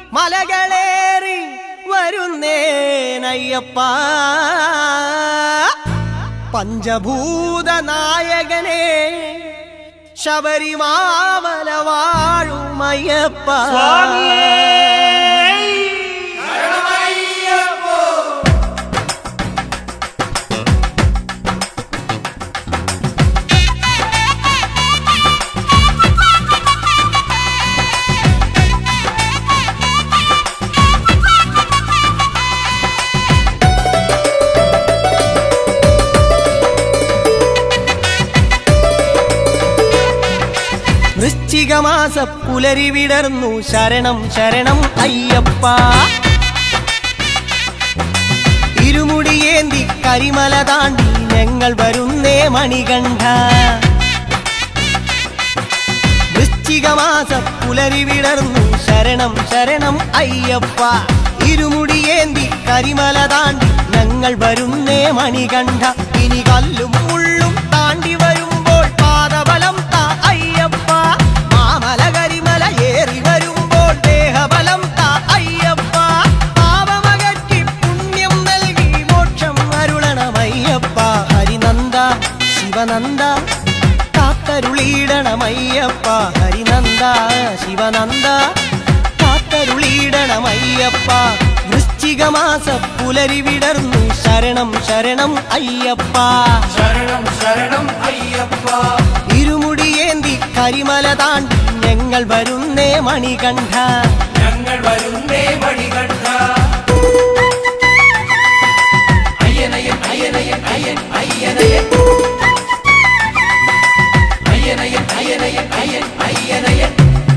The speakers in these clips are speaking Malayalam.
മലകളേറി വരുന്നേനയ്യപ്പ പഞ്ചഭൂത നായകനെ ശബരിമാമല വാഴുമയ്യപ്പ വൃശ്ചികമാസ പുലരി വിടർന്നു ശരണം ശരണം അയ്യപ്പ ഇരുമുടിയേന്തി കരിമല താണ്ടി ഞങ്ങൾ വരുന്നേ മണികണ്ഠ വൃശ്ചികമാസ പുലരി വിടർന്നു ശരണം ശരണം അയ്യപ്പ ഇരുമുടിയേന്തി കരിമല താണ്ടി ഞങ്ങൾ വരുന്നേ മണികണ്ഠ ഇനി കല്ലും മുള്ളും താണ്ടി വരുമ്പോൾ പാദബലം താ അയ്യപ്പ മാമല കരിമല ഏറി വരുമ്പോൾ ദേഹബലം താ അയ്യപ്പ പാപമകറ്റി പുണ്യം നൽകി മോക്ഷം അരുളണമയ്യപ്പ ഹരിനന്ദ ശിവനന്ദ കാത്തരുളിയിടണമയ്യപ്പ ഹരിനന്ദ ശിവനന്ദ കാത്തരുളിയിടണമയ്യപ്പ വൃശ്ചികമാസ പുലരി വിടർന്നു ശരണം ശരണം അയ്യപ്പ ശരണം ശരണം അയ്യപ്പ ഇരുമുടിയേന്തി കരിമല താണ്ടി ഞങ്ങൾ വരുന്നേ മണികണ്ഠ ഞങ്ങൾ വരുന്നേ മണികണ്ഠ അയ്യനയൻ അയ്യനയൻ അയ്യൻ അയ്യനയൻ അയ്യനയൻ അയ്യനയൻ അയ്യൻ അയ്യനയൻ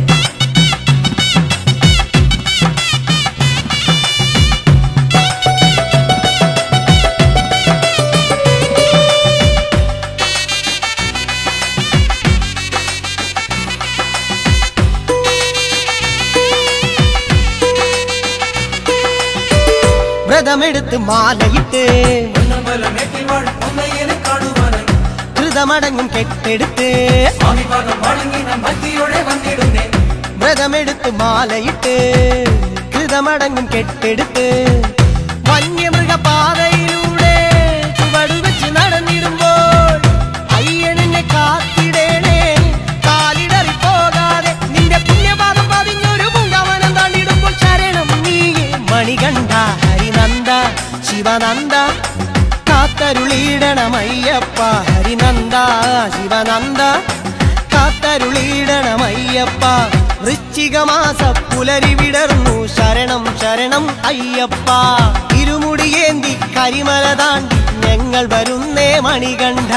വ്രതമെടുത്ത് മാലയിട്ട് പൊന്നമ്പലമേറ്റിൽ വാഴും പൊന്നയ്യനെ കാണുവാനായി ധൃതമടങ്ങും കെട്ടെടുത്ത് സ്വാമി പാദം വണങ്ങി നാം ഭക്തിയോടെ വന്നിടുന്നേ വ്രതമെടുത്ത് മാലയിട്ട് ധൃതമടങ്ങും കെട്ടെടുത്ത് വന്യമൃഗപാതയിലൂടെ ചുവട് വെച്ച് നടന്നിടുമ്പോൾ അയ്യനെന്നെ കാത്തിടേണേ കാലിടറി പോകാതെ നിന്റെ പുണ്യപാദം പതിഞ്ഞൊരു പൂങ്കവനം തള്ളിടുമ്പോൾ ശരണം നീയേ മണികണ്ഠ ഹരിനന്ദ ശിവനന്ദ കാത്തരുളിയിടണമയ്യപ്പ ഹരിനന്ദ ശിവനന്ദ കാത്തരുളിയിടണമയ്യപ്പ വൃശ്ചികമാസ പുലരി വിടർന്നു ശരണം ശരണം അയ്യപ്പ ഇരുമുടിയേന്തി കരിമല താണ്ടി ഞങ്ങൾ വരുന്നേ മണികണ്ഠ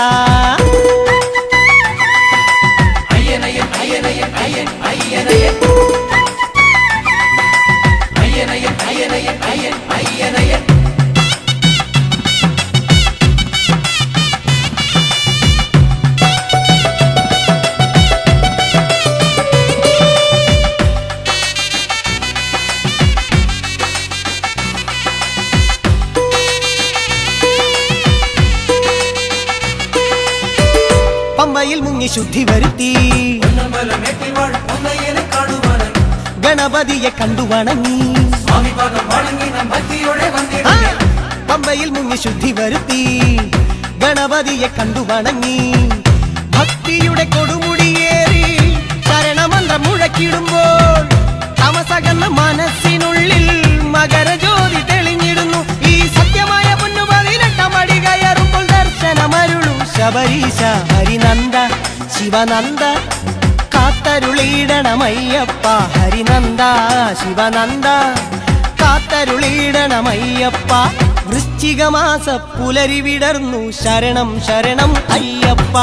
അയ്യനയൻ അയ്യനയൻ അയ്യൻ അയ്യനയൻ അയ്യനയൻ അയ്യനയൻ അയ്യൻ അയ്യനയൻ പമ്പയിൽ മുങ്ങി ശുദ്ധി വരുത്തി പൊന്നമ്പലമേറ്റിൽ വാഴും പൊന്നയ്യനെ കാണുവാനായി ഗണപതിയെ കണ്ടു വണങ്ങി സ്വാമി പാദം വണങ്ങി നാം ഭക്തിയോടെ ആ! വന്നിടുന്നേ പമ്പയിൽ മുങ്ങി ശുദ്ധി വരുത്തി ഗണപതിയെ കണ്ടു വണങ്ങി ഭക്തിയുടെ കൊടുമുടിയേറി ശരണമന്ത്രം മുഴക്കിടുമ്പോൾ തമസകന്ന മനസ്സിനുള്ളിൽ മകരജ്യോതി തെളിഞ്ഞിടുന്നു ഈ സത്യമായ പൊന്നു പതിനെട്ടാം പടി കയറുമ്പോൾ ദർശനമരുളു ശബരീശ ഹരിനന്ദ ശിവനന്ദ കാത്തരുളിയിടണമയ്യപ്പ ഹരിനന്ദ ശിവനന്ദ കാത്തരുളിയിടണമയ്യപ്പ വൃശ്ചികമാസ പുലരി വിടർന്നു ശരണം ശരണം അയ്യപ്പ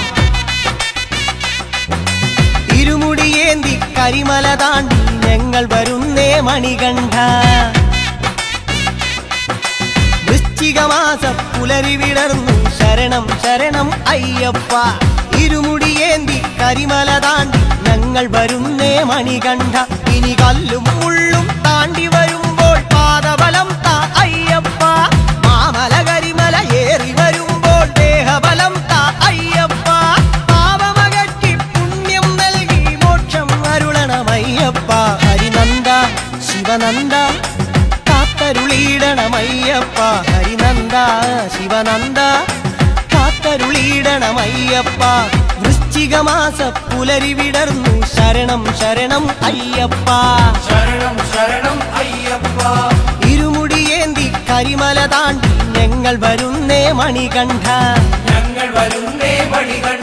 ഇരുമുടിയേന്തി കരിമല താണ്ടി ഞങ്ങൾ വരുന്നേ മണികണ്ഠ വൃശ്ചികമാസ പുലരി വിടർന്നു ശരണം ശരണം അയ്യപ്പ ഇരുമുടിയേന്തി കരിമല താണ്ടി ഞങ്ങൾ വരുന്നേ മണികണ്ഠ ഇനി കല്ലും മുള്ളും താണ്ടി വരുമ്പോൾ പാദബലം താ അയ്യപ്പ മാമല കരിമല ഏറി വരുമ്പോൾ ദേഹബലം താ അയ്യപ്പ പാപമകറ്റി പുണ്യം നൽകി മോക്ഷം അരുളണമയ്യപ്പ ഹരിനന്ദ ശിവ ശിവനന്ദ കാത്തരുളിയിടണമയ്യപ്പ വൃശ്ചിക മാസ പുലരി വിടർന്നു ശരണം ശരണം അയ്യപ്പ ശരണം ശരണം അയ്യപ്പ ഇരുമുടിയേന്തി കരിമല താണ്ടി ഞങ്ങൾ വരുന്നേ മണികണ്ഠ ഞങ്ങൾ വരുന്നേ മണികൾ